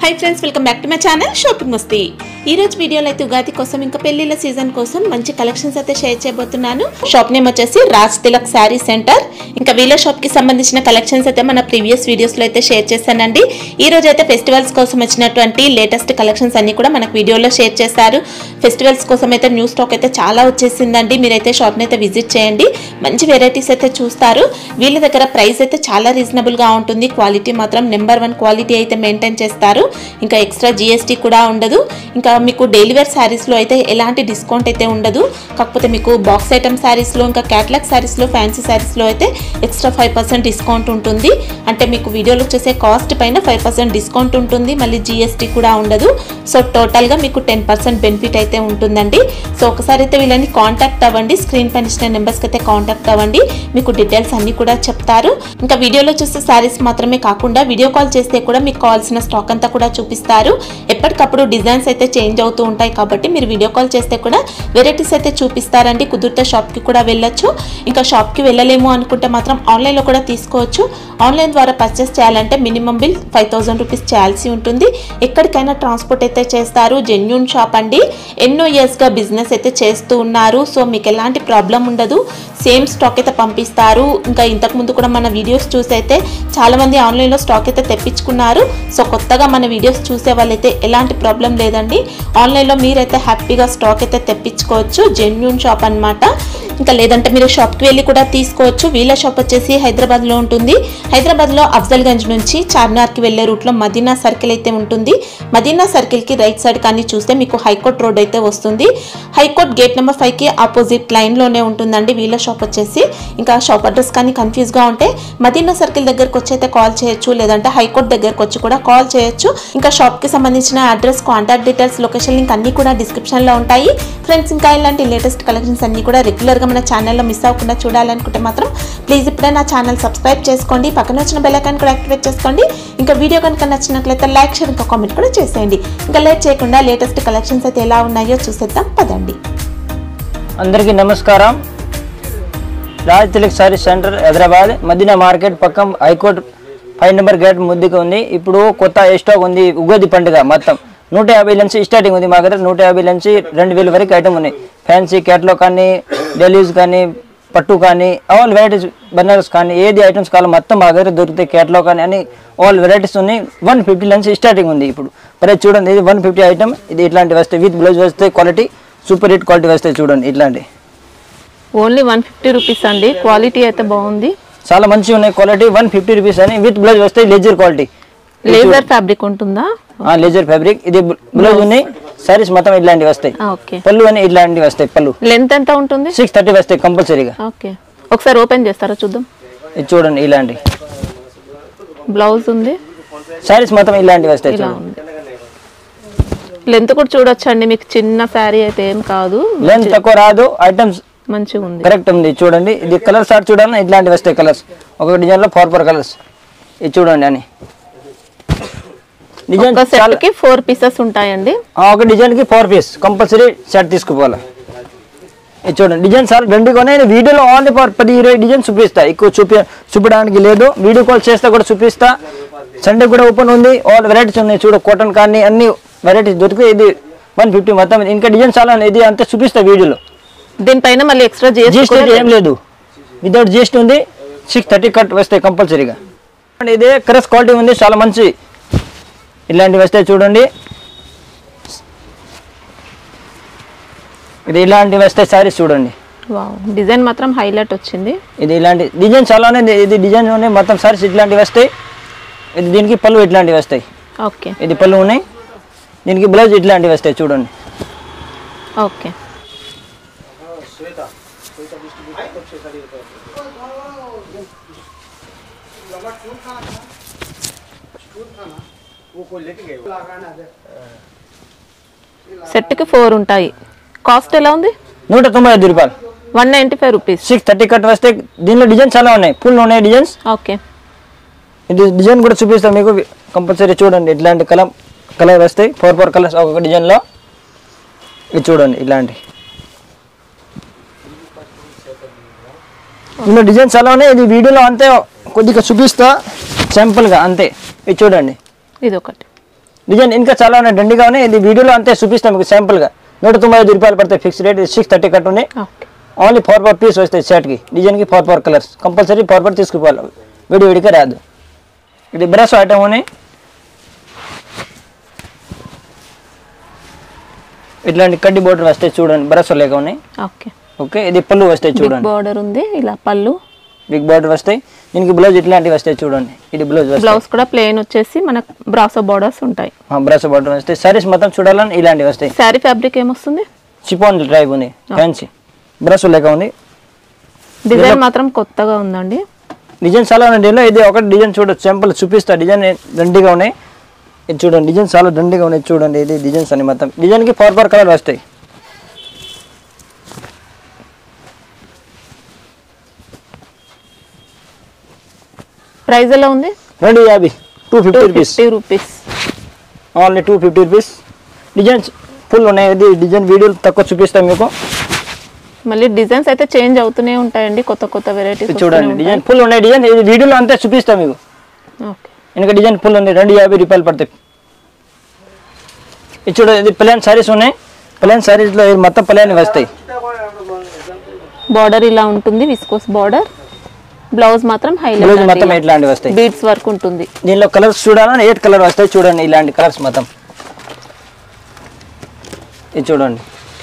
High friends welcome back to my channel shopping Masti ఈ రోజు వీడియోలో అయితే ఉగాది కోసం ఇంకా పెళ్లిళ్ళ సీజన్ కోసం మంచి కలెక్షన్స్ అయితే షేర్ చేయబోతున్నాను షాప్ నేమ్ వచ్చేసి రాజ్ తిలక్ శారీ సెంటర్ ఇంకా వీళ్ళ షాప్ కి సంబంధించిన కలెక్షన్స్ అయితే మన ప్రీవియస్ వీడియోస్ లో అయితే షేర్ చేశానండి ఈ రోజు అయితే ఫెస్టివల్స్ కోసం వచ్చినటువంటి లేటెస్ట్ కలెక్షన్స్ అన్ని కూడా మనకు వీడియోలో షేర్ చేశారు ఫెస్టివల్స్ కోసం అయితే న్యూ స్టాక్ అయితే చాలా వచ్చేసిందండి మీరైతే షాప్ని అయితే విజిట్ చేయండి మంచి వెరైటీస్ అయితే చూస్తారు వీళ్ళ దగ్గర ప్రైస్ అయితే చాలా రీజనబుల్ గా ఉంటుంది క్వాలిటీ మాత్రం నెంబర్ వన్ క్వాలిటీ అయితే మెయింటైన్ చేస్తారు ఇంకా ఎక్స్ట్రా జిఎస్టీ కూడా ఉండదు ఇంకా మీకు డైలీ వేర్ శారీస్లో అయితే ఎలాంటి డిస్కౌంట్ అయితే ఉండదు కాకపోతే మీకు బాక్స్ ఐటమ్ శారీస్లో ఇంకా క్యాట్లాగ్ శారీస్లో ఫ్యాన్సీ శారీస్లో అయితే ఎక్స్ట్రా ఫైవ్ పర్సెంట్ డిస్కౌంట్ ఉంటుంది అంటే మీకు వీడియోలో వచ్చేసే కాస్ట్ పైన ఫైవ్ పర్సెంట్ డిస్కౌంట్ ఉంటుంది మళ్ళీ జిఎస్టీ కూడా ఉండదు సో టోటల్గా మీకు టెన్ పర్సెంట్ బెనిఫిట్ అయితే ఉంటుందండి సో ఒకసారి అయితే వీళ్ళని కాంటాక్ట్ అవ్వండి స్క్రీన్ పైన ఇచ్చిన నెంబర్స్కి అయితే కాంటాక్ట్ అవ్వండి మీకు డీటెయిల్స్ అన్ని కూడా చెప్తారు ఇంకా వీడియోలో చూసే శారీస్ మాత్రమే కాకుండా వీడియో కాల్ చేస్తే కూడా మీకు కావాల్సిన స్టాక్ అంతా కూడా చూపిస్తారు ఎప్పటికప్పుడు డిజైన్స్ అయితే చేంజ్ అవుతూ ఉంటాయి కాబట్టి మీరు వీడియో కాల్ చేస్తే కూడా వెరైటీస్ అయితే చూపిస్తారండి కుదిరితే షాప్కి కూడా వెళ్ళొచ్చు ఇంకా షాప్కి వెళ్ళలేము అనుకుంటే మాత్రం ఆన్లైన్లో కూడా తీసుకోవచ్చు ఆన్లైన్ ద్వారా పర్చేస్ చేయాలంటే minimum bill five thousand rupees చేయాల్సి ఉంటుంది ఎక్కడికైనా ట్రాన్స్పోర్ట్ అయితే చేస్తారు జెన్యున్ షాప్ అండి ఎన్నో ఇయర్స్గా బిజినెస్ అయితే చేస్తూ ఉన్నారు సో మీకు ఎలాంటి ప్రాబ్లం ఉండదు సేమ్ స్టాక్ అయితే పంపిస్తారు ఇంకా ఇంతకు ముందు కూడా మన వీడియోస్ చూసి అయితే చాలామంది ఆన్లైన్లో స్టాక్ అయితే తెప్పించుకున్నారు సో కొత్తగా మన వీడియోస్ చూసే వాళ్ళైతే ఎలాంటి ప్రాబ్లం లేదండి ఆన్లైన్లో మీరైతే హ్యాపీగా స్టాక్ అయితే తెప్పించుకోవచ్చు జెన్యున్ షాప్ అన్నమాట ఇంకా లేదంటే మీరు షాప్కి వెళ్ళి కూడా తీసుకోవచ్చు వీళ్ళ షాప్ వచ్చేసి హైదరాబాద్లో ఉంటుంది హైదరాబాద్లో అఫ్జల్గంజ్ నుంచి చార్మినార్కి వెళ్ళే రూట్లో మదీనా సర్కిల్ అయితే ఉంటుంది మదీనా సర్కిల్కి రైట్ సైడ్ కానీ చూస్తే మీకు హైకోర్ట్ రోడ్ అయితే వస్తుంది హైకోర్ట్ గేట్ నెంబర్ ఫైవ్కి ఆపోజిట్ లైన్లోనే ఉంటుందండి వీళ్ళ షాప్ వచ్చేసి ఇంకా షాప్ అడ్రస్ కానీ కన్ఫ్యూజ్గా ఉంటే మదీనా సర్కిల్ దగ్గరకు వచ్చి అయితే కాల్ చేయొచ్చు లేదంటే హైకోర్ట్ దగ్గరకు వచ్చి కూడా కాల్ చేయొచ్చు ఇంకా షాప్కి సంబంధించిన address contact details location link అన్నీ కూడా డిస్క్రిప్షన్లో ఉంటాయి ఫ్రెండ్స్ ఇంకా ఇలాంటి లేటెస్ట్ కలెక్షన్స్ అన్నీ కూడా రెగ్యులర్గా మన ఛానల్లో మిస్ అవ్వకుండా చూడాలనుకుంటే మాత్రం ప్లీజ్ ఇప్పుడే నా ఛానల్ సబ్స్క్రైబ్ చేసుకోండి పక్కన వచ్చిన బెల్ ఐకాన్ కూడా యాక్టివేట్ చేసుకోండి ఇంకా వీడియో కనుక నచ్చినట్లయితే లైక్ షేర్ ఇంకా కామెంట్ కూడా చేసేయండి ఇంకా లేట్ చేయకుండా లేటెస్ట్ కలెక్షన్స్ అయితే ఎలా ఉన్నాయో చూసేద్దాం పదండి అందరికీ నమస్కారం రాజ్ తిలక్ సారీ సెంటర్ హైదరాబాద్ మదీనా మార్కెట్ పక్కన హైకోర్టు ఫైవ్ నెంబర్ గేట్ ముందుకు ఉంది ఇప్పుడు కొత్త స్టాక్ ఉంది ఉగాది పండుగ మొత్తం నూట యాభై నుంచి స్టార్టింగ్ ఉంది మా దగ్గర నూట యాభై నుంచి రెండు వేల వరకు ఐటమ్ ఉన్నాయి ఫ్యాన్సీ క్యాట్లో కానీ డెలీస్ కానీ పట్టు కానీ ఆల్ వెరైటీస్ బనారస్ కానీ ఏది ఐటమ్స్ కావాలో మొత్తం మా దగ్గర దొరుకుతాయి క్యాట్లో కానీ అన్ని ఆల్ వెరైటీస్ ఉన్నాయి వన్ ఫిఫ్టీ నుంచి స్టార్టింగ్ ఉంది ఇప్పుడు మరి చూడండి ఇది వన్ ఫిఫ్టీ ఐటమ్ ఇది ఇట్లాంటి వస్తాయి విత్ బ్లౌజ్ వస్తాయి క్వాలిటీ సూపర్ హిట్ క్వాలిటీ వస్తాయి చూడండి ఇట్లాంటి ఓన్లీ వన్ ఫిఫ్టీ రూపీస్ అండి క్వాలిటీ అయితే బాగుంది చాలా మంచిగా ఉన్నాయి క్వాలిటీ వన్ ఫిఫ్టీ రూపీస్ అని విత్ బ్లౌజ్ వస్తాయి లెజర్ క్వాలిటీ లేజర్ ఫ్యాబ్రిక్ ఉంటుందా లెజర్ ఫ్యాబ్రిక్ ఇది బ్లౌజ్ ఉన్నాయి సారీస్ మొత్తం ఇట్లాంటివి వస్తాయి ఓకే పళ్ళు అని ఇట్లాంటివి వస్తాయి పళ్ళు లెంత్ ఎంత ఉంటుంది సిక్స్ థర్టీ వస్తాయి కంపల్సరీగా ఓకే ఒకసారి ఓపెన్ చేస్తారా చూద్దాం ఇది చూడండి ఇలాంటి బ్లౌజ్ ఉంది సారీస్ మొత్తం ఇలాంటివి వస్తాయి ఇలా చూడండి ఉంది లెంత్ కూడా చూడొచ్చండి మీకు చిన్న శారీ అయితే ఏం కాదు లెంత్ తక్కువ రాదు ఐటమ్స్ మంచిగా ఉంది కరెక్ట్ ఉంది చూడండి ఇది కలర్ షార్ట్ చూడండి ఇట్లాంటివి వస్తాయి కలర్స్ ఒక డిజైన్ లో ఫోర్ ఫోర్ కలర్స్ ఇది చూడండి అని డిజైన్ ఒక చాలా సెట్ కి ఫోర్ పీసెస్ ఉంటాయండి ఆ, ఒక డిజైన్ కి ఫోర్ పీస్ కంపల్సరీ షర్ట్ తీసుకుపోవాలి ఇది చూడండి డిజైన్ సార్ రెండు కొనే వీడియోలో ఓన్లీ ఫర్ పది ఇరవై డిజైన్ చూపిస్తా ఎక్కువ చూపి చూపడానికి లేదు వీడియో కాల్ చేస్తే కూడా చూపిస్తా సండే కూడా ఓపెన్ ఉంది ఆల్ వెరైటీస్ ఉన్నాయి చూడు కాటన్ కానీ అన్ని వెరైటీస్ దొరికితే ఇది వన్ ఫిఫ్టీ మొత్తం ఇంకా డిజైన్ చాలా ఉన్నాయి. ఇది అంతా చూపిస్తా వీడియోలో దీనిపైన మళ్ళీ ఎక్స్ట్రా జిఎస్టీ జిఎస్టీ ఏం లేదు వితౌట్ జిఎస్టీ ఉంది సిక్స్ థర్టీ కట్ వస్తాయి కంపల్సరీగా అండ్ ఇదే క్రస్ క్వాలిటీ ఉంది చాలా మంచి ఇలాంటివి వస్తాయి చూడండి ఇది ఇలాంటివి వస్తాయి సారీస్ చూడండి డిజైన్ మాత్రం హైలైట్ వచ్చింది ఇది ఇలాంటి డిజైన్ చాలా ఉన్నాయి ఇది డిజైన్ ఉన్నాయి మొత్తం సారీస్ ఇట్లాంటివి వస్తాయి ఇది దీనికి పళ్ళు ఇట్లాంటివి వస్తాయి ఓకే ఇది పళ్ళు ఉన్నాయి దీనికి బ్లౌజ్ ఇట్లాంటివి వస్తాయి చూడండి ఓకే సెట్ కి ఫోర్ ఉంటాయి కాస్ట్ ఎలా ఉంది నూట తొంభై ఐదు రూపాయలు one ninety five rupees six thirty cut వస్తే దీనిలో డిజైన్ చాలా ఉన్నాయి ఫుల్ ఉన్నాయి డిజైన్స్ ఓకే ఇది డిజైన్ కూడా చూపిస్తాను మీకు కంపల్సరీ చూడండి ఇట్లాంటి కలర్ కలర్ వస్తాయి ఫోర్ ఫోర్ కలర్స్ ఒక్కొక్క డిజైన్లో ఇది చూడండి ఇలాంటి ఇందులో డిజైన్స్ చాలా ఉన్నాయి ఇది వీడియోలో అంతే కొద్దిగా చూపిస్తా సింపుల్గా అంతే ఇది చూడండి ఇది ఒకటి డిజైన్ ఇంకా చాలా ఉన్నాయి దండిగా ఉన్నాయి ఇది వీడియోలో అంతే చూపిస్తాం మీకు శాంపుల్ గా నూట తొంభై ఐదు రూపాయలు పడతాయి fix rate six thirty cut ఉన్నాయి okay only four four piece వస్తాయి షర్ట్కి డిజైన్కి four four colours compulsory four four తీసుకుపోవాలి విడి విడిగా రాదు ఇది బ్రష్ ఐటమ్ ఉన్నాయి ఇట్లాంటి కడ్డీ బోర్డర్ వస్తాయి చూడండి బ్రష్ లేక ఉన్నాయి ఓకే ఓకే ఇది పళ్ళు వస్తాయి బిగ్ చూడండి బార్డర్ ఉంది ఇలా పళ్ళు బిగ్ బార్డర్ వస్తాయి దీనికి బ్లౌజ్ ఇట్లాంటివి వస్తాయి చూడండి ఇది బ్లౌజ్ వస్తాయి బ్లౌజ్ కూడా ప్లెయిన్ వచ్చేసి మనకు బ్రాసో బార్డర్స్ ఉంటాయి బ్రష్ బార్డర్ వస్తాయి సారీస్ మొత్తం చూడాలని ఇలాంటివి వస్తాయి శారీ ఫ్యాబ్రిక్ ఏమొస్తుంది చిపాన్ టైప్ ఉంది ఫ్యాన్సీ బ్రష్ లేక ఉంది డిజైన్ మాత్రం కొత్తగా ఉందండి డిజైన్ చాలా ఉన్నాయి దీనిలో ఇది ఒకటి డిజైన్ చూడొచ్చు సింపుల్ చూపిస్తా డిజైన్ దండిగా ఉన్నాయి ఇది చూడండి డిజైన్ చాలా దండిగా ఉన్నాయి చూడండి ఇది డిజైన్స్ అన్ని మొత్తం డిజైన్కి ఫోర్ ఫోర్ కలర్ వస్తాయి ప్రైస్ ఎలా ఉంది రెండు యాభై two two fifty rupees fifty rupees only two fifty rupees designs full ఉన్నాయి ఇది డిజైన్ వీడియోలు తక్కువ చూపిస్తాం మీకు మళ్ళీ డిజైన్స్ అయితే చేంజ్ అవుతూనే ఉంటాయండి కొత్త కొత్త వెరైటీస్ ఇది చూడండి డిజైన్ ఫుల్ ఉన్నాయి డిజైన్ ఇది వీడియోలో అంతే చూపిస్తాం మీకు ఓకే ఇంకా డిజైన్ ఫుల్ ఉంది రెండు యాభై రూపాయలు పడతాయి ఇది చూడండి ఇది ప్లాన్ సారీస్ ఉన్నాయి ప్లాన్ సారీస్లో ఇది మొత్తం ప్లాన్ వస్తాయి బార్డర్ ఇలా ఉంటుంది విస్కోస్ బార్డర్ బ్లౌజ్ మాత్రం బ్లౌజ్ మొత్తం హైలైట్ ఇట్లాంటివి వస్తాయి బీడ్స్ వర్క్ ఉంటుంది దీనిలో కలర్స్ చూడాలని ఎయిట్ కలర్ వస్తాయి చూడండి ఇలాంటి కలర్స్ మొత్తం ఇది చూడండి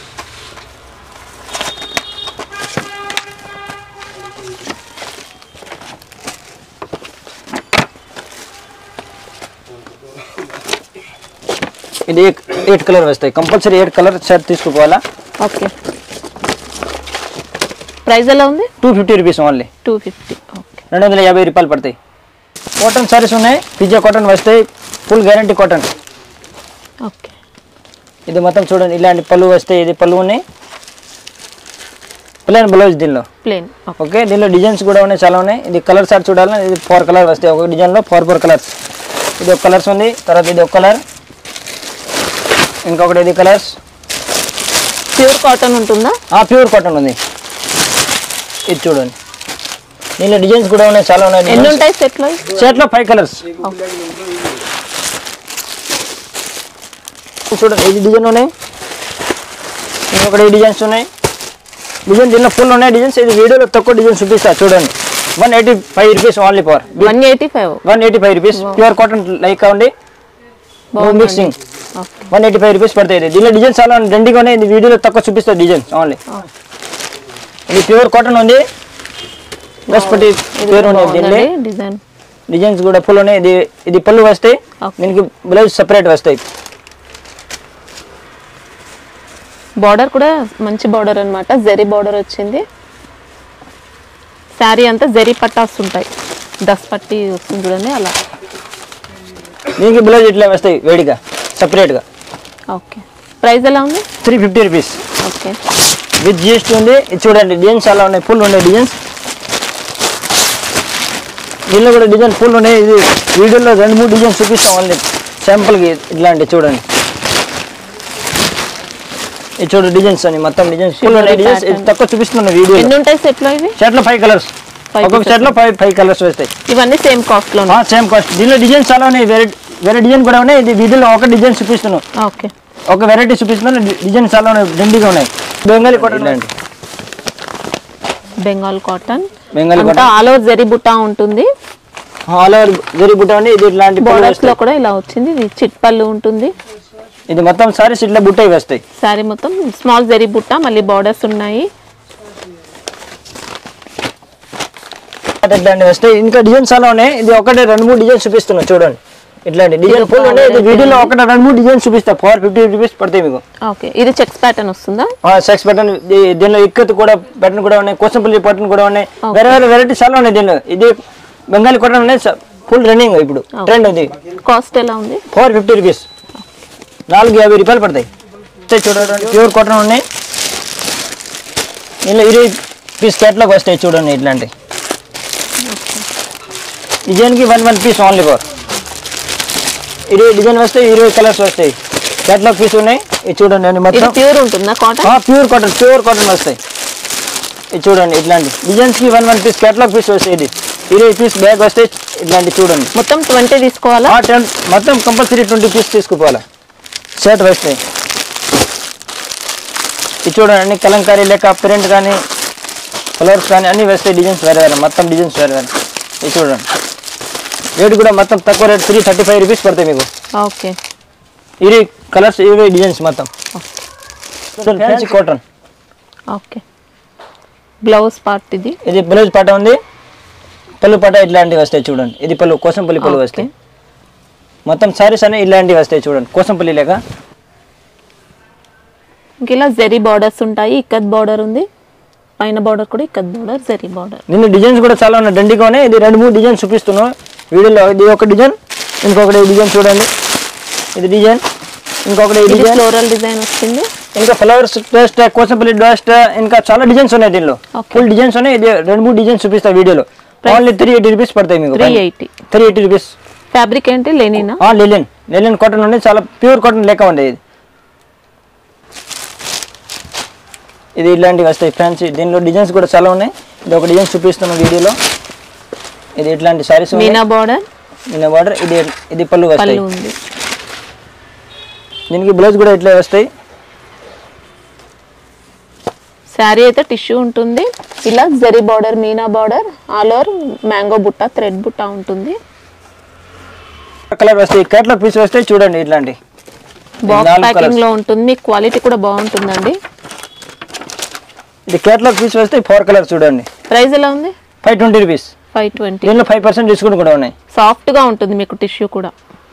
ఇది ఎయిట్ కలర్ వస్తాయి కంపల్సరీ ఎయిట్ కలర్ షర్ట్ తీసుకోవాలా ఓకే ప్రైస్ ఎలా ఉంది two fifty rupees only two fifty okay రెండు వందల యాభై రూపాయలు పడతాయి కాటన్ సారీస్ ఉన్నాయి పిజ్జా కాటన్ వస్తాయి ఫుల్ గ్యారంటీ కాటన్ ఓకే ఇది మొత్తం చూడండి ఇలాంటి పళ్ళు వస్తాయి ఇది పళ్ళు ఉన్నాయి ప్లేన్ బ్లౌజ్ దీనిలో ప్లేన్ ఓకే దీనిలో డిజైన్స్ కూడా ఉన్నాయి చాలా ఉన్నాయి ఇది కలర్ సార్ చూడాలని ఇది ఫోర్ కలర్ వస్తాయి ఒక డిజైన్లో ఫోర్ ఫోర్ కలర్స్ ఇది ఒక కలర్స్ ఉంది తర్వాత ఇది ఒక కలర్ ఇంకొకటి ఇది కలర్స్ ప్యూర్ కాటన్ ఉంటుందా ప్యూర్ కాటన్ ఉంది ఇది చూడండి దీనిలో డిజైన్స్ కూడా ఉన్నాయి చాలా ఎన్ని ఉన్నాయి ఉంటాయి సెట్లో షర్ట్లో ఫైవ్ కలర్స్ చూడండి ఇది డిజైన్ ఉన్నాయి ఇంకొకటి ఈ డిజైన్స్ ఉన్నాయి డిజైన్ దీనిలో ఫుల్ ఉన్నాయి డిజైన్స్ ఇది వీడియోలో తక్కువ డిజైన్ చూపిస్తా చూడండి one eighty five rupees only for one eighty five one eighty five rupees pure cotton like ఉంది mixing okay one eighty five rupees పడతాయి ఇది దీనిలో డిజైన్స్ చాలా దండిగా ఉన్నాయి ఇది వీడియోలో తక్కువ చూపిస్తా డిజైన్స్ ఓన్లీ ఇది ప్యూర్ కాటన్ ఉంది గస్పటి పేరు ఉంది దీనిలో డిజైన్ డిజైన్స్ కూడా ఫుల్ ఉన్నాయి ఇది ఇది పళ్ళు వస్తాయి Okay. దీనికి బ్లౌజ్ సెపరేట్ వస్తాయి బార్డర్ కూడా మంచి బార్డర్ అన్నమాట జరీ బార్డర్ వచ్చింది శారీ అంతా జరీ పట్టాస్ ఉంటాయి దస్ పట్టి వస్తుంది చూడండి అలా దీనికి బ్లౌజ్ ఇట్లా వస్తాయి వేడిగా సెపరేట్గా ఓకే ప్రైస్ ఎలా ఉంది three fifty rupees okay with GST ఉంది ఇది చూడండి డిజైన్స్ చాలా ఉన్నాయి ఫుల్ ఉన్నాయి డిజైన్స్ దీనిలో కూడా డిజైన్ ఫుల్ ఉన్నాయి ఇది వీడియోలో రెండు మూడు డిజైన్స్ చూపిస్తాం ఓన్లీ శాంపుల్కి ఇట్లాంటి చూడండి ఇది చూడు డిజైన్స్ అని మొత్తం డిజైన్స్ ఫుల్ ఉన్నాయి డిజైన్స్ ఇది తక్కువ చూపిస్తున్నాను వీడియో ఎన్ని ఉంటాయి సెట్లో ఇవి షర్ట్లో ఫైవ్ కలర్స్ Five ఒక్కొక్క pieces. షర్ట్లో ఫైవ్ ఫైవ్ కలర్స్ వస్తాయి ఇవన్నీ సేమ్ కాస్ట్లో సేమ్ కాస్ట్ దీనిలో డిజైన్స్ చాలా ఉన్నాయి వేరే వేరే డిజైన్ కూడా ఉన్నాయి ఇది వీడియోలో ఒక డిజైన్ చూపిస్తున్నాను ఓకే ఒక వెరైటీ చూపిస్తున్నాను డిజైన్ చాలా ఉన్నాయి దండిగా ఉన్నాయి బెంగాలీ కాటన్ ఇలాంటి బెంగాల్ కాటన్ బెంగాలీ అంతా కాటన్ ఆల్ ఓవర్ జరీ బుట్టా ఉంటుంది ఆల్ ఓవర్ జరీ బుట్ట ఉంది ఇది ఇట్లాంటి పళ్ళు బార్డర్స్ వస్తాయి. లో కూడా ఇలా వచ్చింది ఇది చిట్ పళ్ళు ఉంటుంది ఇది మొత్తం సారీస్ ఇట్లా బుట్టవి వస్తాయి శారీ మొత్తం స్మాల్ జరీ బుట్ట మళ్ళీ బార్డర్స్ ఉన్నాయి ఇట్లాంటి వస్తాయి ఇంకా డిజైన్స్ చాలా ఉన్నాయి ఇది ఒకటే రెండు మూడు డిజైన్స్ చూపిస్తున్నా చూడండి ఇట్లాంటి డిజైన్ ఫుల్ ఉన్నాయి ఇది వీడియోలో ఒకటి రెండు మూడు డిజైన్స్ చూపిస్తా ఫోర్ ఫిఫ్టీ రూపీస్ పడతాయి మీకు ఓకే ఇది చెక్స్ ప్యాటర్న్ వస్తుందా సెక్స్ బటన్ దీనిలో ఇక్కత్ కూడా బటన్ కూడా ఉన్నాయి కోసంపల్లి బటన్ కూడా ఉన్నాయి వేరే వేరే వెరైటీస్ చాలా ఉన్నాయి దీనిలో ఇది బెంగాలీ కాటన్ ఉన్నాయి ఫుల్ రన్నింగ్ ఇప్పుడు ట్రెండ్ ఉంది కాస్ట్ ఎలా ఉంది ఫోర్ ఫిఫ్టీ రూపీస్ నాలుగు యాభై రూపాయలు పడతాయి వస్తాయి చూడండి ప్యూర్ కాటన్ ఉన్నాయి ఇందులో ఇరవై పీస్ క్యాట్లాగ్ వస్తాయి చూడండి ఇట్లాంటి డిజైన్కి one one piece only four ఇరవై డిజైన్ వస్తాయి ఇరవై కలర్స్ వస్తాయి క్యాట్లాగ్ పీస్ ఉన్నాయి ఇది చూడండి అండి ఇది మొత్తం ప్యూర్ ఉంటుందా cotton pure cotton pure cotton వస్తాయి ఇది చూడండి ఇట్లాంటి డిజైన్స్కి one one piece catalogue piece వస్తాయి ఇది ఇరవై పీస్ బ్యాగ్ వస్తే ఇట్లాంటి చూడండి మొత్తం ట్వంటీ తీసుకోవాలా ఆ టెన్ మొత్తం కంపల్సరీ ట్వంటీ పీస్ తీసుకుపోవాలి షర్ట్ వస్తాయి ఇది చూడండి అన్ని కలంకారీ లేక ప్రింట్ కానీ కలర్స్ కానీ అన్ని వస్తాయి డిజైన్స్ వేరే వేరే మొత్తం డిజైన్స్ వేరే వేరే ఇది చూడండి రేట్ కూడా మొత్తం తక్కువ rate three thirty five rupees పడతాయి మీకు ఓకే ఇరవై కలర్స్ ఇరవై డిజైన్స్ మొత్తం fancy cotton okay blouse part ఇది ఇది బ్లౌజ్ పాట ఉంది పళ్ళు పాట ఇట్లాంటివి వస్తాయి చూడండి ఇది పళ్ళు కోసంపల్లి పళ్ళు Okay. వస్తాయి మొత్తం సారీస్ అనే ఇలాంటివి వస్తాయి చూడండి కోసంపల్లి లేక ఇంక ఇలా జెరీ బార్డర్స్ ఉంటాయి ఇక్కత్ బార్డర్ ఉంది పైన బార్డర్ కూడా ఇక్కత్ బార్డర్ జెరీ బార్డర్ నిన్ను డిజైన్స్ కూడా చాలా ఉన్నాయి దండిగా ఉన్నాయి ఇది రెండు మూడు డిజైన్ చూపిస్తున్నాను వీడియోలో ఇది ఒక డిజైన్ ఇంకొకటి డిజైన్ చూడండి ఇది డిజైన్ ఇంకొకటి ఇది డిజైన్ ఫ్లోరల్ డిజైన్ వస్తుంది ఇంకా ఫ్లవర్స్ డస్ట్ కోసంపల్లి డస్ట్ ఇంకా చాలా డిజైన్స్ ఉన్నాయి దీనిలో Okay. ఫుల్ డిజైన్స్ ఉన్నాయి ఇది రెండు మూడు డిజైన్స్ చూపిస్తా వీడియోలో ఓన్లీ త్రీ ఎయిటీ రూపీస్ పడతాయి మీకు three eighty three eighty rupees fabric ఏంటి లెనినా లెలిన్ లెలిన్ కాటన్ ఉంది చాలా ప్యూర్ కాటన్ లెక్క ఉంది ఇది ఇది ఇలాంటివి వస్తాయి ఫ్యాన్సీ దీనిలో డిజైన్స్ కూడా చాలా ఉన్నాయి ఇది ఒక డిజైన్ చూపిస్తున్న వీడియోలో ఇది ఇట్లాంటి సారీస్ మీనా బార్డర్ మీనా బార్డర్ ఇది ఇది పళ్ళు వస్తాయి పళ్ళు ఉంది దీనికి బ్లౌజ్ కూడా ఇట్లా వస్తాయి శారీ అయితే టిష్యూ ఉంటుంది ఇలా zari border meena border all over mango బుట్ట థ్రెడ్ బుట్ట ఉంటుంది కలర్ వస్తాయి కేటలాగ్ పీస్ వస్తాయి చూడండి ఇట్లాంటి బాక్స్ నాలుగు ప్యాకింగ్ colours. లో ఉంటుంది మీకు క్వాలిటీ కూడా బాగుంటుందండి ఇది కేటలాగ్ పీస్ వస్తాయి ఫోర్ కలర్ చూడండి ప్రైస్ ఎలా ఉంది five twenty rupees five twenty దీనిలో ఫైవ్ పర్సెంట్ డిస్కౌంట్ కూడా ఉన్నాయి సాఫ్ట్ గా ఉంటుంది మీకు టిష్యూ కూడా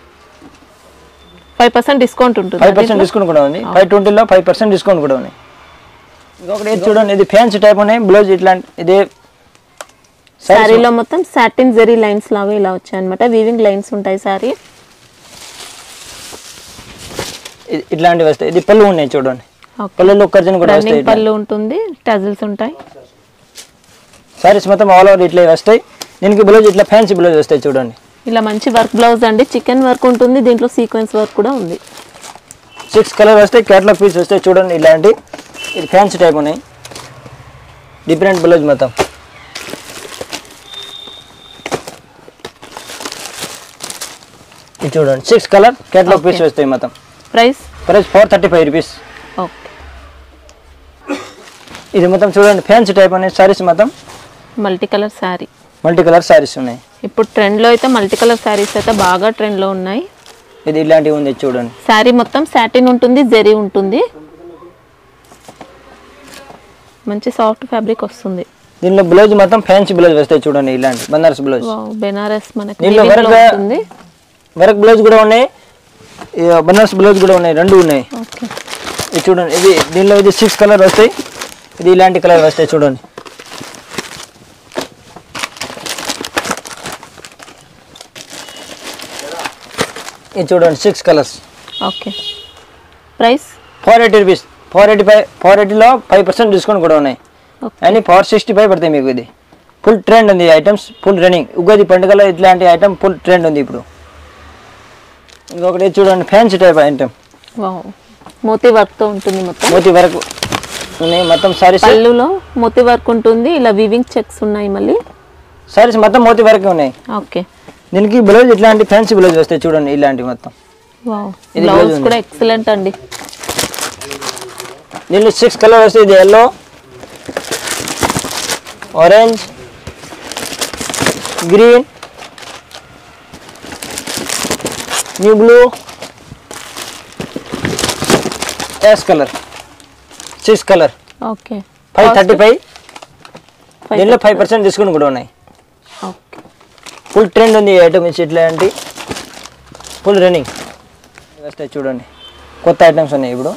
ఫైవ్ పర్సెంట్ డిస్కౌంట్ ఉంటుంది ఫైవ్ పర్సెంట్ డిస్కౌంట్ కూడా ఉంది ఫైవ్ ట్వంటీలో ఫైవ్ పర్సెంట్ డిస్కౌంట్ కూడా ఉన్నాయి ఇంకొకటి ఇది చూడండి ఇది ఫ్యాన్సీ టైప్ ఉన్నాయి బ్లౌజ్ ఇట్లాంటి ఇది శారీలో మొత్తం సాటిన్ జెరీ లైన్స్ లాగా ఇలా వచ్చాయి అనమాట వీవింగ్ లైన్స్ ఉంటాయి శారీ ఇది- ఇట్లాంటివి వస్తాయి ఇది పళ్ళు ఉన్నాయి చూడండి పళ్ళులో కర్జన్ కూడా వస్తాయి రన్నింగ్ పళ్ళు ఉంటుంది టజిల్స్ ఉంటాయి సారీస్ మొత్తం ఆల్ ఓవర్ ఇట్లా వస్తాయి దీనికి బ్లౌజ్ ఇట్లా ఫ్యాన్సీ బ్లౌజ్ వస్తాయి చూడండి ఇలా మంచి వర్క్ బ్లౌజ్ అండి చికెన్ వర్క్ ఉంటుంది దీంట్లో సీక్వెన్స్ వర్క్ కూడా ఉంది సిక్స్ కలర్ వస్తాయి కేటలాగ్ పీస్ వస్తాయి చూడండి ఇలాంటి ఇది ఫ్యాన్సీ టైప్ ఉన్నాయి డిఫరెంట్ బ్లౌజ్ మొత్తం ఇది చూడండి six colour catalogue piece Okay. వస్తాయి మొత్తం price price four thirty five rupees okay ఇది మొత్తం చూడండి ఫ్యాన్సీ టైప్ అనే సారీస్ మొత్తం multi colour sari multi colour saris ఉన్నాయి ఇప్పుడు ట్రెండ్లో అయితే మల్టీ కలర్ శారీస్ అయితే బాగా ట్రెండ్లో ఉన్నాయి ఇది ఇలాంటివి ఉంది చూడండి శారీ మొత్తం సాటిన్ ఉంటుంది జెరీ ఉంటుంది మంచి సాఫ్ట్ ఫ్యాబ్రిక్ వస్తుంది దీనిలో బ్లౌజ్ మొత్తం ఫ్యాన్సీ బ్లౌజ్ వస్తాయి చూడండి ఇలాంటి బనారస్ బ్లౌజ్ వావ్, బెనారస్ మనకి దీనిలో weaving లో వరగా- ఉంటుంది వర్క్ బ్లౌజ్ కూడా ఉన్నాయి ఈ బనారస్ బ్లౌజ్ కూడా ఉన్నాయి రెండు ఉన్నాయి ఓకే ఇది చూడండి ఇది దీనిలో ఇది సిక్స్ కలర్ వస్తాయి ఇది ఇలాంటి కలర్ వస్తాయి చూడండి ఇది చూడండి six colours okay price four eighty rupees four eighty five four ఎయిటీలో ఫైవ్ పర్సెంట్ డిస్కౌంట్ కూడా ఉన్నాయి ఓకే అని ఫోర్ సిక్స్టీ ఫైవ్ పడతాయి మీకు ఇది ఫుల్ ట్రెండ్ ఉంది ఐటమ్స్ ఫుల్ రన్నింగ్ ఉగాది పండుగలో ఇట్లాంటి ఐటమ్ ఫుల్ ట్రెండ్ ఉంది ఇప్పుడు ఇంకొకటి ఇది చూడండి ఫ్యాన్సీ టైప్ ఐటమ్ వావ్ మోతీ వర్క్ తో ఉంటుంది మొత్తం మోతి వరకు ఉన్నాయి మొత్తం సారీస్ పళ్ళులో మోతీ వర్క్ ఉంటుంది ఇలా వీవింగ్ చెక్స్ ఉన్నాయి మళ్ళీ సారీస్ మొత్తం మోతి వరకే ఉన్నాయి ఓకే దీనికి బ్లౌజ్ ఇట్లాంటి ఫ్యాన్సీ బ్లౌజ్ వస్తాయి చూడండి ఇలాంటి మొత్తం వావ్ ఇది బ్లౌజ్ blouse ఉంది. కూడా ఎక్సలెంట్ అండి దీనిలో సిక్స్ కలర్ వస్తాయి ఇది yellow orange green new blue ash colour six colour okay five thirty five Five దీనిలో ఫైవ్ పర్సెంట్ డిస్కౌంట్ కూడా ఉన్నాయి ఓకే ఫుల్ ట్రెండ్ ఉంది ఐటమ్ ఇట్లాంటి ఫుల్ రన్నింగ్ వస్తాయి చూడండి కొత్త ఐటమ్స్ ఉన్నాయి ఇప్పుడు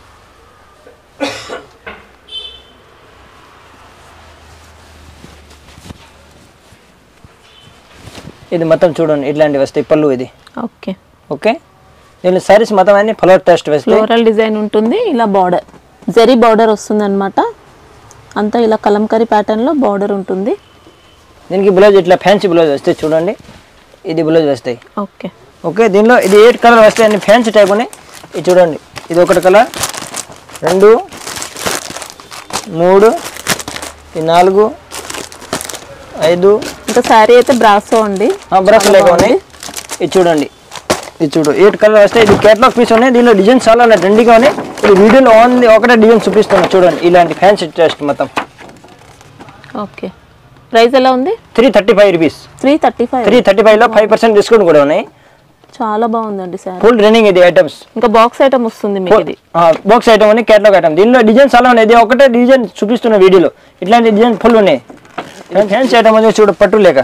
ఇది మొత్తం చూడండి ఇట్లాంటివి వస్తాయి పళ్ళు ఇది ఓకే ఓకే దీని సారీస్ మొత్తం అన్ని ఫ్లవర్ టెస్ట్ వస్తాయి ఫ్లోరల్ డిజైన్ ఉంటుంది ఇలా బార్డర్ జరీ బార్డర్ వస్తుంది అనమాట అంతా ఇలా కలంకరీ ప్యాటర్న్ లో బార్డర్ ఉంటుంది దీనికి బ్లౌజ్ ఇట్లా ఫ్యాన్సీ బ్లౌజ్ వస్తాయి చూడండి ఇది బ్లౌజ్ వస్తాయి ఓకే ఓకే దీనిలో ఇది ఎయిట్ కలర్ వస్తాయి అన్ని ఫ్యాన్సీ టైప్ ఉన్నాయి ఇది చూడండి ఇది ఒకటి కలర్ రెండు మూడు ఈ నాలుగు ఐదు ఇంకా శారీ అయితే బ్రాసో అండి బ్రష్ లేక ఉన్నాయి ఇది చూడండి ఇది చూడు ఎయిట్ కలర్ వస్తాయి ఇది కేటలాగ్ పీస్ ఉన్నాయి దీనిలో డిజైన్ చాలా ఉన్నాయి ట్రెండీగా ఉన్నాయి ఇది వీడియోలో ఓన్లీ ఒకటే డిజైన్ చూపిస్తున్నా చూడండి ఇలాంటి ఫ్యాన్సీ టెస్ట్ మొత్తం ఓకే ప్రైస్ ఎలా ఉంది three thirty five rupees three thirty five three thirty five five percent discount కూడా ఉన్నాయి చాలా బాగుందండి శారీ ఫుల్ రన్నింగ్ ఇది ఐటమ్స్ ఇంకా బాక్స్ ఐటమ్ వస్తుంది మీకు ఇది బాక్స్ ఐటమ్ ఉంది కేటలాగ్ ఐటమ్ దీనిలో డిజైన్ చాలా ఉన్నాయి ఇది ఒకటే డిజైన్ చూపిస్తున్న వీడియోలో ఇట్లాంటి డిజైన్ ఫుల్ ఉన్నాయి ఫ్యాన్సీ ఐటమ్ ఉంది చూడు పట్టు లేక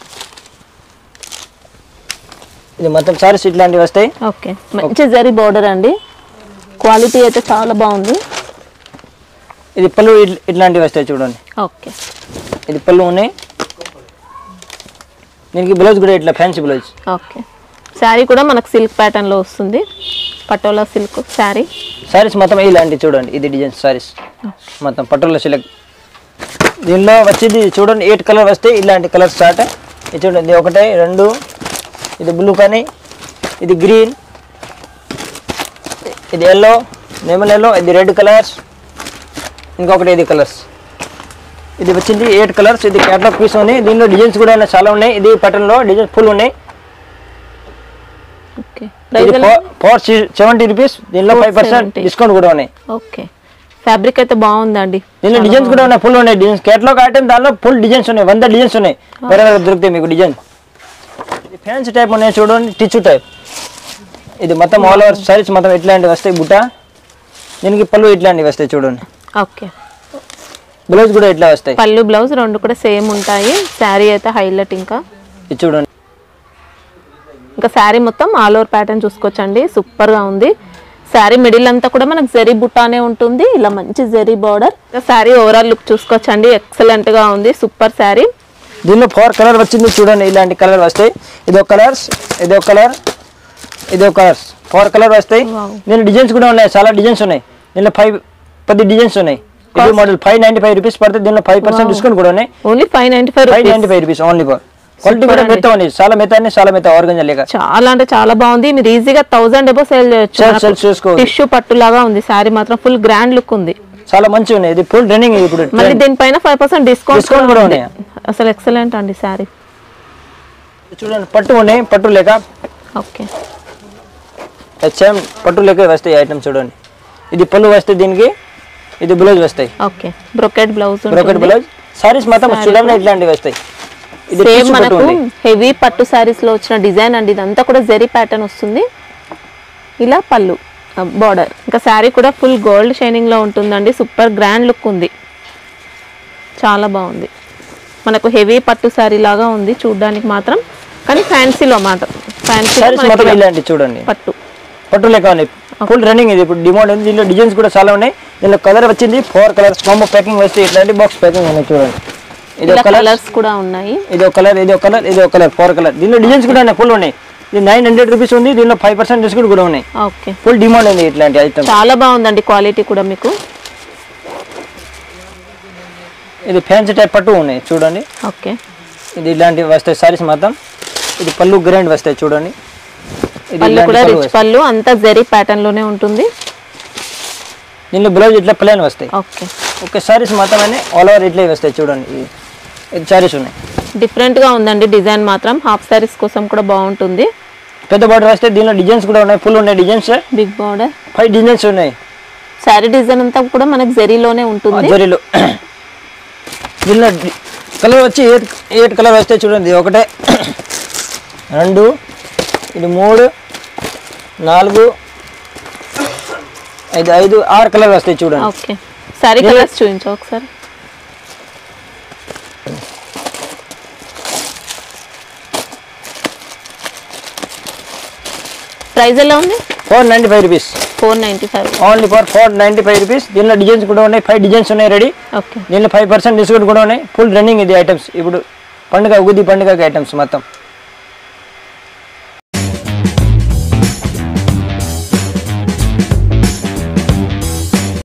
ఇది మొత్తం సారీస్ ఇట్లాంటివి వస్తాయి ఓకే మంచి జరీ బోర్డర్ అండి క్వాలిటీ అయితే చాలా బాగుంది ఇది పళ్ళు ఇట్ల- ఇట్లాంటివి వస్తాయి చూడండి ఓకే ఇది పళ్ళు ఉన్నాయి దీనికి బ్లౌజ్ కూడా ఇట్లా ఫ్యాన్సీ బ్లౌజ్ ఓకే శారీ కూడా మనకు సిల్క్ ప్యాటర్న్ లో వస్తుంది పటోలా సిల్క్ శారీ సారీస్ మొత్తం ఇలాంటి చూడండి ఇది డిజైన్ సారీస్ మొత్తం పట్టుల సిలక్ దీనిలో వచ్చేది చూడండి ఎయిట్ కలర్ వస్తాయి ఇలాంటి కలర్ స్టార్ట్ ఇది చూడండి ఇది ఒకటే రెండు ఇది బ్లూ కానీ ఇది గ్రీన్ ఇది ఎల్లో నెమల్ ఎల్లో ఇది రెడ్ కలర్స్ ఇంకొకటి ఇది కలర్స్ ఇది వచ్చింది ఎయిట్ కలర్స్ ఇది క్యాటలాగ్ పీస్ ఉన్నాయి దీనిలో డిజైన్స్ కూడా ఉన్నాయి, చాలా ఉన్నాయి ఇది పట్టణంలో డిజైన్ ఫుల్ ఉన్నాయి ఓకే ఇది ప్రైస్ ఫోర్ సెవెంటీ రూపీస్ దీనిలో ఫైవ్ పర్సెంట్ 470. డిస్కౌంట్ కూడా ఉన్నాయి ఓకే ఫ్యాబ్రిక్ అయితే బాగుందండి దీనిలో డిజైన్స్ కూడా ఉన్నాయి ఫుల్ ఉన్నాయి డిజైన్స్ కేటలాగ్ ఐటమ్ దానిలో ఫుల్ డిజైన్స్ ఉన్నాయి వంద డిజైన్స్ ఉన్నాయి వేరే వేరే దొరుకుతాయి మీకు డిజైన్ ఇది ఫ్యాన్సీ టైప్ ఉన్నాయి చూడండి టిచ్చు టైప్ ఇది మొత్తం ఆల్ ఓవర్ సారీస్ మొత్తం ఇట్లాంటివి వస్తాయి బుట్ట దీనికి పళ్ళు ఇట్లాంటివి వస్తాయి చూడండి ఓకే బ్లౌజ్ కూడా ఇట్లా వస్తాయి పళ్ళు బ్లౌజ్ రెండు కూడా సేమ్ ఉంటాయి శారీ అయితే హైలైట్ ఇంకా ఇది చూడండి ఇంకా శారీ మొత్తం ఆల్ ఓవర్ ప్యాటర్న్ చూసుకోవచ్చండి సూపర్ గా ఉంది శారీ మిడిల్ అంతా కూడా మనకు జరీ బుట్టానే ఉంటుంది ఇలా మంచి zari border sari overall look చూసుకోవచ్చండి ఎక్సలెంట్ గా ఉంది సూపర్ శారీ దీనిలో ఫోర్ కలర్ వచ్చింది చూడండి ఇలాంటి కలర్ వస్తాయి ఇది ఒక కలర్స్ ఇది ఒక కలర్ ఇది ఒక కలర్స్ ఫోర్ కలర్ వస్తాయి Wow. దీని డిజైన్స్ కూడా ఉన్నాయి చాలా డిజైన్స్ ఉన్నాయి దీనిలో ఫైవ్ పది డిజైన్స్ ఉన్నాయి ఇది model five ninety five rupees పడుతుంది దీనిలో ఫైవ్ పర్సెంట్ డిస్కౌంట్ కూడా ఉన్నాయి only five ninety five five ninety five rupees only for quality కూడా అండి. మెత్త ఉంది చాలా మెత్త అని చాలా మెత్త ఆర్గంజా లేక చాలా అంటే చాలా బాగుంది మీరు ఈజీగా thousand above sale Sell- sell చేయొచ్చు చేసుకోవచ్చు. టిష్యూ పట్టు లాగా ఉంది శారీ మాత్రం ఫుల్ గ్రాండ్ లుక్ ఉంది చాలా మంచిగా ఉన్నాయి ఇది ఫుల్ రన్నింగ్ ఇప్పుడు మళ్ళీ దీనిపైన ఫైవ్ పర్సెంట్ డిస్కౌంట్ Discount కూడా ఉన్నాయి. అసలు ఎక్సలెంట్ అండి శారీ చూడండి పట్టు ఉన్నాయి పట్టు లేక ఓకే సేమ్ పట్టు లేక వస్తాయి ఐటమ్ చూడండి ఇది పళ్ళు వస్తాయి దీనికి ఇది బ్లౌజ్ వస్తాయి okay brocade blouse brocade blouse saris మాత్రం చూడండి ఇట్లాంటివి వస్తాయి ఇది సేమ్ tissue పట్టు మనకు ఉంది హెవీ పట్టు శారీస్ లో వచ్చిన డిజైన్ అండి ఇదంతా కూడా జెరీ ప్యాటర్న్ వస్తుంది ఇలా పళ్ళు బార్డర్ ఇంకా శారీ కూడా ఫుల్ గోల్డ్ షైనింగ్ లో ఉంటుందండి సూపర్ గ్రాండ్ లుక్ ఉంది చాలా బాగుంది మనకు హెవీ పట్టు శారీ లాగా ఉంది చూడడానికి మాత్రం కానీ ఫ్యాన్సీలో మాట సారీస్ ఫ్యాన్సీ మాత్రం ఇలాంటి చూడండి పట్టు పట్టు లెక్క ఉంది ఫుల్ రన్నింగ్ ఇది ఇప్పుడు డిమాండ్ ఉంది దీనిలో డిజైన్స్ కూడా చాలా ఉన్నాయి దీనిలో కలర్ వచ్చింది ఫోర్ కలర్స్ కాంబో ప్యాకింగ్ వస్తే ఇట్లాంటి బాక్స్ ప్యాకింగ్ ఉన్నాయి చూడండి ఇది ఇలా ఒక కలర్ కలర్స్ కూడా ఉన్నాయి ఇది ఒక కలర్ ఇది ఒక కలర్ ఇది ఒక కలర్ ఫోర్ కలర్ దీనిలో డిజైన్స్ కూడా ఉన్నాయి ఫుల్ ఉన్నాయి ఇది నైన్ హండ్రెడ్ రూపీస్ ఉంది దీనిలో ఫైవ్ పర్సెంట్ డిస్కౌంట్ కూడా ఉన్నాయి ఓకే ఫుల్ డిమాండ్ ఉంది ఇట్లాంటి ఐటమ్ చాలా బాగుందండి క్వాలిటీ కూడా మీకు ఇది ఫ్యాన్సీ టైప్ పట్టు ఉన్నాయి చూడండి ఓకే ఇది ఇలాంటివి వస్తాయి సారీస్ మొత్తం ఇది పళ్ళు గ్రాండ్ వస్తాయి చూడండి ఇది పళ్ళు ఇలాంటి కూడా పళ్ళు రిచ్ వస్తాయి. పళ్ళు అంతా జెరీ ప్యాటర్న్ లోనే ఉంటుంది దీనిలో బ్లౌజ్ ఇట్లా ప్లేన్ వస్తాయి ఓకే ఓకే సారీస్ మొత్తం అన్ని ఆల్ ఓవర్ ఇట్లే వస్తాయి చూడండి ఇది ఇది సారీస్ ఉన్నాయి డిఫరెంట్ గా ఉందండి డిజైన్ మాత్రం హాఫ్ సారీస్ కోసం కూడా బాగుంటుంది పెద్ద బార్డర్ వస్తే దీనిలో డిజైన్స్ కూడా ఉన్నాయి ఫుల్ ఉన్నాయి designs big border five designs ఉన్నాయి శారీ డిజైన్ అంతా కూడా మనకి జెరీలోనే ఉంటుంది జరీలో దీనిలో కలర్ వచ్చి ఎయిట్ ఎయిట్ కలర్ వస్తాయి చూడండి ఇది ఒకటే రెండు ఇది మూడు నాలుగు ఐదు ఐదు ఆరు కలర్ వస్తాయి చూడండి ఓకే శారీ కలర్స్ చూపించు ఒకసారి ప్రైస్ ఎలా ఉంది four ninety five rupees four ninety five only for four ninety five rupees దీనిలో డిజైన్స్ కూడా ఉన్నాయి ఫైవ్ డిజైన్స్ ఉన్నాయి రెడీ ఓకే దీనిలో ఫైవ్ పర్సెంట్ డిస్కౌంట్ కూడా ఉన్నాయి ఫుల్ రన్నింగ్ ఇది ఐటమ్స్ ఇప్పుడు పండుగ ఉగాది పండుగ ఐటమ్స్ మొత్తం